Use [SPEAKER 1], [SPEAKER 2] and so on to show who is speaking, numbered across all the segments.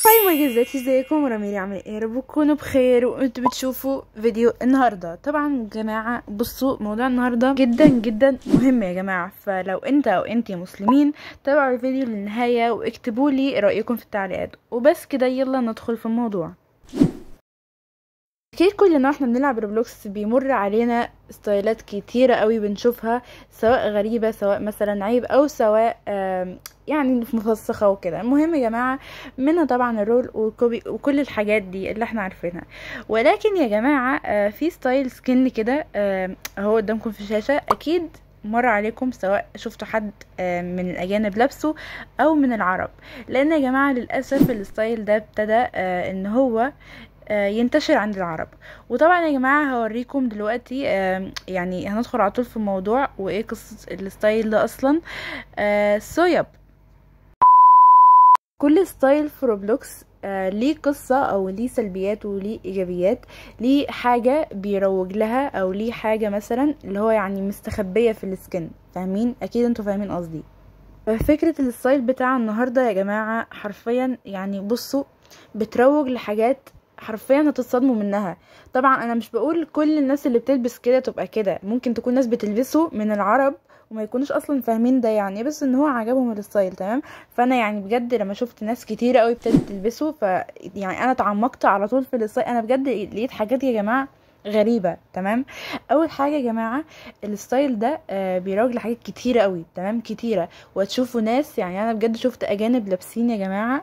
[SPEAKER 1] هاي ما جزاتي ازيكم راميري عامل ايه يا رب تكونوا بخير وانتوا بتشوفوا فيديو النهارده طبعا يا جماعه بصوا موضوع النهارده جدا جدا مهم يا جماعه فلو انت او انتي مسلمين تابعوا الفيديو للنهايه واكتبوا لي رايكم في التعليقات وبس كده يلا ندخل في الموضوع اكيد كلنا واحنا بنلعب روبلوكس بيمر علينا ستايلات كتيرة قوي بنشوفها سواء غريبة سواء مثلا عيب او سواء آم، يعني مفسخة وكده المهم يا جماعة منها طبعا الرول والكوبي وكل الحاجات دي اللي احنا عارفينها ولكن يا جماعة آه، في ستايل سكين كده آم، اهو قدامكم في الشاشة اكيد مر عليكم سواء شفتوا حد آه، من الاجانب لابسه او من العرب لان يا جماعة للاسف الستايل ده ابتدى آه، ان هو آه، ينتشر عند العرب وطبعا يا جماعة هوريكم دلوقتي آم، يعني هندخل على طول في الموضوع وايه قصة الستايل ده اصلا سو يب كل ستايل في روبلوكس آه ليه قصة او ليه سلبيات وليه ايجابيات ليه حاجة بيروج لها او ليه حاجة مثلا اللي هو يعني مستخبية في السكن فاهمين اكيد انتوا فاهمين قصدي فكرة الستايل بتاع النهاردة يا جماعة حرفيا يعني بصوا بتروج لحاجات حرفيا هتتصدموا منها طبعا انا مش بقول كل الناس اللي بتلبس كده تبقى كده ممكن تكون ناس بتلبسه من العرب وما يكونوش اصلا فاهمين ده يعني بس ان هو عجبهم الستايل تمام فانا يعني بجد لما شفت ناس كتير قوي ابتدت تلبسه ف يعني انا اتعمقت على طول في الستايل انا بجد لقيت حاجات يا جماعه غريبة تمام اول حاجة يا جماعة الستايل ده آه بيروج لحاجات كتيرة قوي تمام كتيرة وتشوفوا ناس يعني انا بجد شفت اجانب لابسين يا جماعة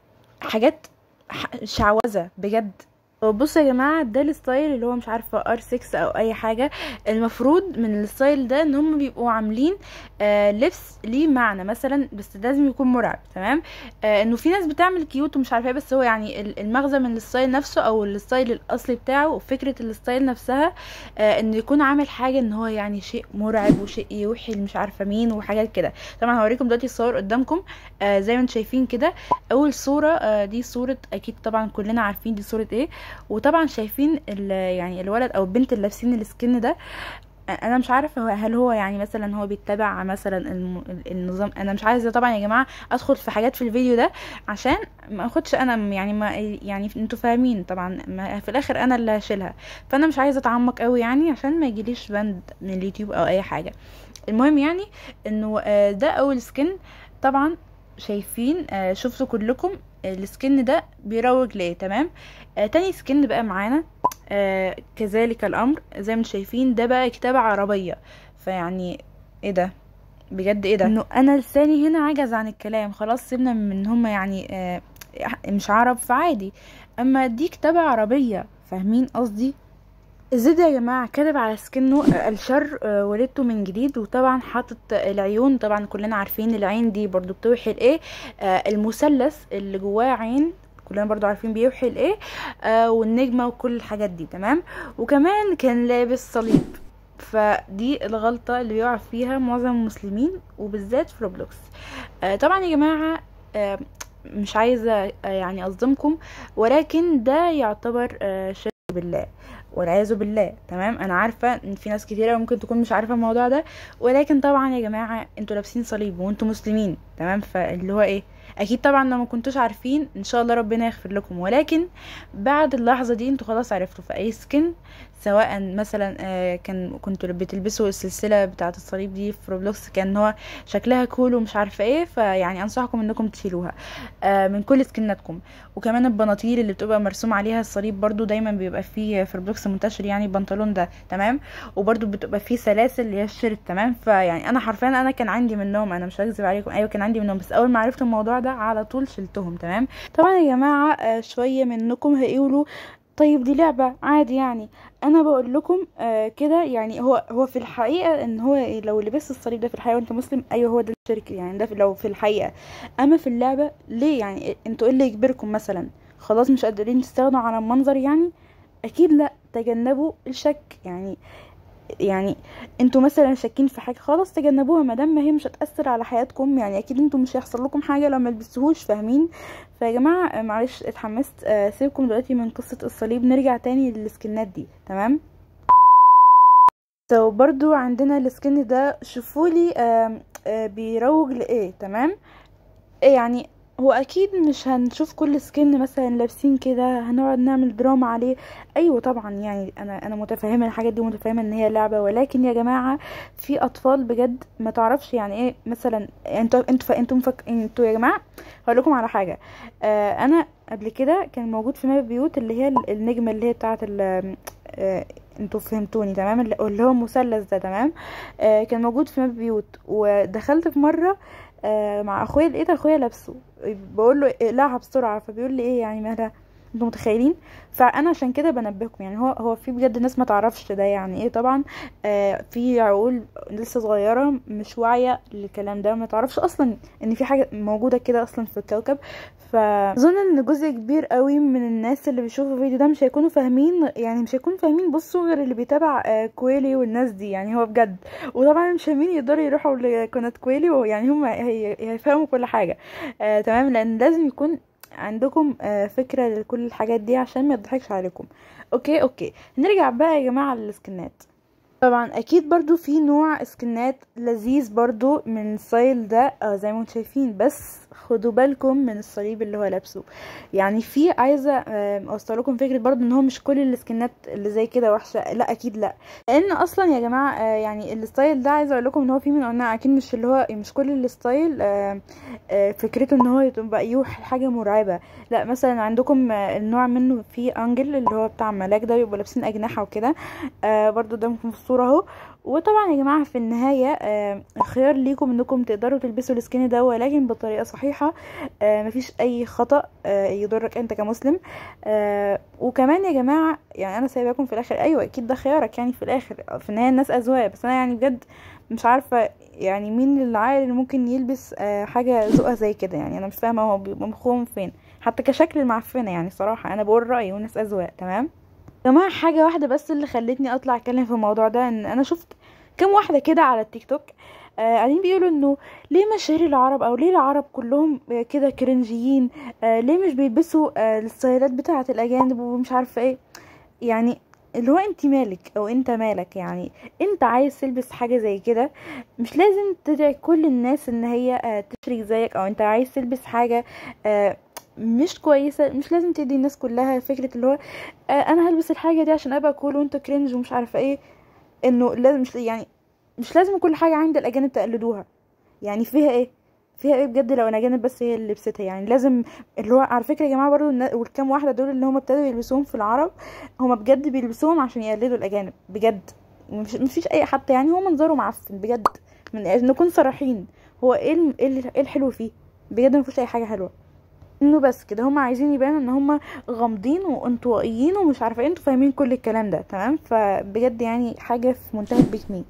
[SPEAKER 1] حاجات ح- شعوذة بجد بصوا يا جماعة ده الستايل اللي هو مش عارفة ار 6 او اي حاجة المفروض من الستايل ده ان هم بيبقوا عاملين آه لبس ليه معنى مثلا بس لازم يكون مرعب تمام آه انه في ناس بتعمل كيوت ومش عارفة ايه بس هو يعني ال- المغزى من الستايل نفسه او الستايل الاصلي بتاعه وفكرة الستايل نفسها آه انه يكون عامل حاجة ان هو يعني شيء مرعب وشيء يوحي مش عارفة مين وحاجات كده طبعا هوريكم دلوقتي الصور قدامكم آه زي ما انتم شايفين كده اول صورة آه دي صورة اكيد طبعا كلنا عارفين دي صورة ايه وطبعا شايفين ال- يعني الولد او البنت اللي لابسين السكن ده انا مش عارفه هو هل هو يعني مثلا هو بيتبع مثلا الم- النظام انا مش عايزه طبعا يا جماعه ادخل في حاجات في الفيديو ده عشان ما اخدش انا يعني ما يعني انتوا فاهمين طبعا ما في الاخر انا اللي هشيلها فانا مش عايزه اتعمق قوي يعني عشان ما يجيليش بند من اليوتيوب او اي حاجه المهم يعني انه آه، ده اول سكن طبعا شايفين آه، شفتوا كلكم السكن ده بيروج ليه تمام آه تاني سكن بقى معانا آه كذلك الامر زي ما انتم شايفين ده بقى كتابة عربية فيعني ايه ده بجد ايه ده انه انا لساني هنا عجز عن الكلام خلاص سيبنا من ان هم يعني آه مش عرب فعادي اما دي كتابة عربية فاهمين قصدي الزد يا جماعة كاتب على سكنه آه، الشر آه، ولدته من جديد وطبعا حاطط العيون طبعا كلنا عارفين العين دي برضو بتوحي لايه آه، المثلث اللي جواه عين كلنا برضو عارفين بيوحي لايه آه والنجمة وكل الحاجات دي تمام وكمان كان لابس صليب فدي الغلطة اللي بيقع فيها معظم المسلمين وبالذات في روبلوكس آه طبعا يا جماعة آه مش عايزة آه يعني أصدمكم ولكن ده يعتبر آه شرك بالله والعياذ بالله تمام انا عارفه ان في ناس كتيره ممكن تكون مش عارفه الموضوع ده ولكن طبعا يا جماعه انتوا لابسين صليب وانتوا مسلمين تمام فاللي هو ايه اكيد طبعا لو ما كنتوش عارفين ان شاء الله ربنا يغفر لكم ولكن بعد اللحظه دي انتوا خلاص عرفتوا في اي سكن سواء مثلا آه، كان كنتوا بتلبسوا السلسله بتاعه الصليب دي في روبلوكس كان هو شكلها كول ومش عارفه ايه فيعني انصحكم انكم تشيلوها آه، من كل سكناتكم وكمان البناطيل اللي بتبقى مرسوم عليها الصليب برضو دايما بيبقى فيه في روبلوكس منتشر يعني البنطلون ده تمام وبرضو بتبقى فيه سلاسل اللي هي الشيرت تمام فيعني انا حرفيا انا كان عندي منهم انا مش هكذب عليكم ايوه كان عندي منهم بس اول ما عرفت الموضوع ده على طول شلتهم تمام طبعا يا جماعه آه، شويه منكم هيقولوا طيب دي لعبة عادي يعني انا بقول لكم آه كده يعني هو هو في الحقيقة ان هو لو لبست الصليب ده في الحقيقة وانت مسلم ايوه هو ده الشرك يعني ده في- لو في الحقيقة اما في اللعبة ليه يعني انتوا ايه اللي يجبركم مثلا خلاص مش قادرين تستغنوا عن المنظر يعني اكيد لا تجنبوا الشك يعني يعني انتوا مثلا شاكين في حاجه خلاص تجنبوها ما دام ما هي مش هتاثر على حياتكم يعني اكيد انتوا مش هيحصل لكم حاجه لو ما لبستوهوش فاهمين فيا جماعه آه، معلش اتحمست آه، سيبكم دلوقتي من قصه الصليب نرجع تاني للسكنات دي تمام سو برضو عندنا السكن ده شوفولي آم، آه، بيروج لايه تمام إيه يعني هو اكيد مش هنشوف كل سكن مثلا لابسين كده هنقعد نعمل دراما عليه ايوه طبعا يعني انا انا متفهمه الحاجات دي ومتفهمه ان هي لعبه ولكن يا جماعه في اطفال بجد ما تعرفش يعني ايه مثلا انتوا انتوا انتوا مفك... انتوا يا جماعه هقول لكم على حاجه آه انا قبل كده كان موجود في ماب بيوت اللي هي النجمه اللي هي بتاعه ال آه انتوا فهمتوني تمام اللي هو المثلث ده تمام آه كان موجود في ماب بيوت ودخلت في مره آه مع اخويا لقيت اخويا لابسه بقول له اقلعها بسرعه فبيقول لي ايه يعني مالها انتوا متخيلين فانا عشان كده بنبهكم يعني هو هو في بجد ناس ما تعرفش ده يعني ايه طبعا آه في عقول لسه صغيره مش واعيه للكلام ده ما تعرفش اصلا ان في حاجه موجوده كده اصلا في الكوكب فاظن ان جزء كبير قوي من الناس اللي بيشوفوا الفيديو ده مش هيكونوا فاهمين يعني مش هيكونوا فاهمين بصوا غير اللي بيتابع آه كويلي والناس دي يعني هو بجد وطبعا مش فاهمين يقدروا يروحوا لقناه كويلي ويعني هم هيفهموا كل حاجه آه تمام لان لازم يكون عندكم فكرة لكل الحاجات دي عشان ما يضحكش عليكم اوكي اوكي نرجع بقى يا جماعة للسكنات طبعا اكيد برضو في نوع سكنات لذيذ برضو من الستايل ده آه زي ما انتم شايفين بس خدوا بالكم من الصليب اللي هو لابسه يعني في عايزه اوصل لكم فكره برضو ان هو مش كل السكنات اللي زي كده وحشه لا اكيد لا لان اصلا يا جماعه آه يعني الستايل ده عايزه اقول لكم ان هو في من انواع اكيد مش اللي هو مش كل الستايل آه فكرته ان هو يبقى يوحي حاجه مرعبه لا مثلا عندكم النوع منه في انجل اللي هو بتاع ملاك ده بيبقوا لابسين اجنحه وكده برضو ده في الصوره اهو وطبعا يا جماعه في النهايه آه خيار ليكم انكم تقدروا تلبسوا السكين ده ولكن بطريقه صحيحه آه مفيش اي خطا آه يضرك انت كمسلم آه وكمان يا جماعه يعني انا سايباكم في الاخر ايوه اكيد ده خيارك يعني في الاخر في النهايه الناس اذواق بس انا يعني بجد مش عارفه يعني مين العاقل اللي ممكن يلبس آه حاجه ذوقها زي كده يعني انا مش فاهمه هو بيبقى مخهم فين حتى كشكل المعفنه يعني صراحه انا بقول رايي والناس اذواق تمام جماعة حاجة واحدة بس اللي خلتني اطلع اتكلم في الموضوع ده ان انا شفت كام واحدة كده على التيك توك آه قاعدين بيقولوا انه ليه مشاهير العرب او ليه العرب كلهم آه كده كرنجيين آه ليه مش بيلبسوا آه الستايلات بتاعة الاجانب ومش عارفة ايه يعني اللي هو انت مالك او انت مالك يعني انت عايز تلبس حاجة زي كده مش لازم تدعي كل الناس ان هي آه تشرك زيك او انت عايز تلبس حاجة آه مش كويسة مش لازم تدي الناس كلها فكرة اللي هو آه انا هلبس الحاجة دي عشان ابقى كول وانت كرنج ومش عارفة ايه انه لازم مش يعني مش لازم كل حاجة عند الاجانب تقلدوها يعني فيها ايه فيها ايه بجد لو الاجانب بس هي اللي لبستها يعني لازم اللي هو على فكره يا جماعه برضو والكام واحده دول اللي هم ابتدوا يلبسوهم في العرب هم بجد بيلبسوهم عشان يقلدوا الاجانب بجد مش مفيش اي حتى يعني هو منظره معفن بجد من نكون صريحين هو ايه ايه الحلو فيه بجد مفيش اي حاجه حلوه انه بس كده هم عايزين يبانوا ان هم غامضين وانطوائيين ومش عارفه انتوا فاهمين كل الكلام ده تمام فبجد يعني حاجه في منتهى البيكني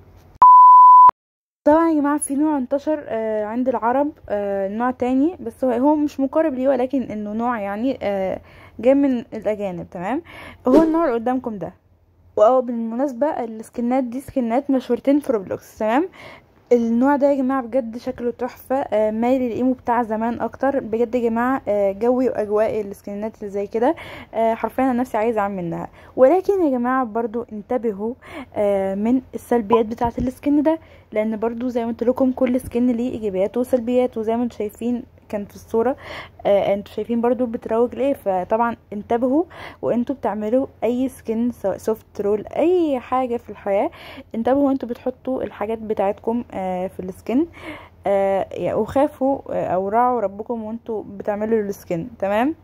[SPEAKER 1] طبعا يا جماعه في نوع انتشر آه عند العرب آه نوع تاني بس هو هو مش مقارب ليه ولكن انه نوع يعني آه جاي من الاجانب تمام هو النوع اللي قدامكم ده واه بالمناسبه السكنات دي سكنات مشهورتين في روبلوكس تمام النوع ده يا جماعه بجد شكله تحفه آه مايل للايمو بتاع زمان اكتر بجد يا جماعه آه جوي واجواء السكنات اللي زي كده آه حرفيا انا نفسي عايزه اعمل منها ولكن يا جماعه برضو انتبهوا آه من السلبيات بتاعه السكن ده لان برضو زي ما قلت لكم كل سكن ليه ايجابيات وسلبيات وزي ما انتم شايفين كان في الصورة آه انتوا شايفين برضو بتروج ليه فطبعا انتبهوا وانتوا بتعملوا اي سكن سواء سوفت رول اي حاجة في الحياة انتبهوا وانتوا بتحطوا الحاجات بتاعتكم آه في السكن آه وخافوا آه او راعوا ربكم وانتوا بتعملوا السكن تمام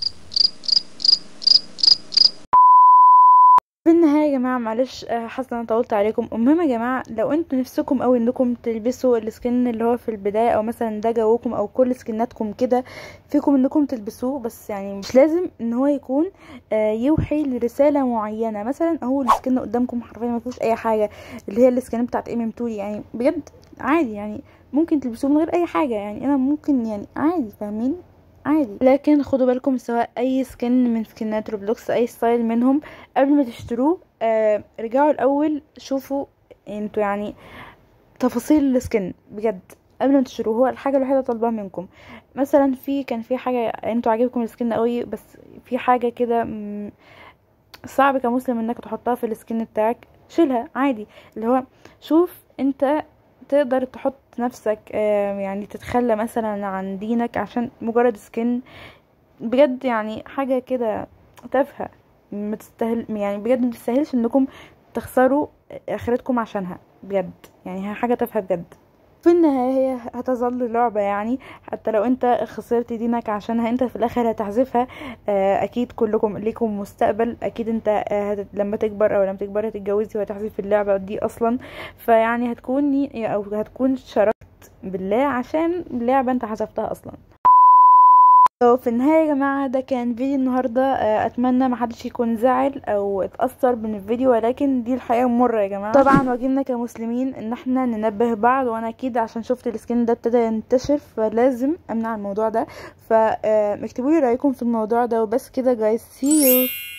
[SPEAKER 1] في النهايه يا جماعه معلش حاسه انا طولت عليكم المهم يا جماعه لو انتوا نفسكم قوي انكم تلبسوا السكن اللي هو في البدايه او مثلا ده جوكم او كل سكناتكم كده فيكم انكم تلبسوه بس يعني مش لازم ان هو يكون يوحي لرساله معينه مثلا اهو السكن قدامكم حرفيا ما فيهوش اي حاجه اللي هي السكن بتاعت ام ام تولي يعني بجد عادي يعني ممكن تلبسوه من غير اي حاجه يعني انا ممكن يعني عادي فاهمين عادي لكن خدوا بالكم سواء اي سكن من سكنات روبلوكس اي ستايل منهم قبل ما تشتروه آه رجعوا الاول شوفوا انتوا يعني تفاصيل السكن بجد قبل ما تشتروه هو الحاجه الوحيده طالباها منكم مثلا في كان في حاجه انتوا عاجبكم السكن قوي بس في حاجه كده صعب كمسلم انك تحطها في السكن بتاعك شيلها عادي اللي هو شوف انت تقدر تحط نفسك آه، يعني تتخلى مثلا عن دينك عشان مجرد سكن بجد يعني حاجة كده تافهة ما تستاهل يعني بجد ما تستاهلش انكم تخسروا اخرتكم عشانها بجد يعني هي حاجة تافهة بجد في النهاية هتظل لعبة يعني حتى لو انت خسرت دينك عشانها انت في الاخر هتحذفها آه، اكيد كلكم ليكم مستقبل اكيد انت آه، هت- لما تكبر او لما تكبري تتجوزي وهتحذف اللعبة دي اصلا فيعني هتكوني او هتكون شاركت بالله عشان لعبة انت حذفتها اصلا في النهاية يا جماعة ده كان فيديو النهاردة آه، اتمنى محدش يكون زعل او اتأثر من الفيديو ولكن دي الحقيقة مرة يا جماعة طبعا واجبنا كمسلمين ان احنا ننبه بعض وانا اكيد عشان شفت السكين ده ابتدى ينتشر فلازم امنع الموضوع ده فاكتبوا لي رأيكم في الموضوع ده وبس كده جايز see you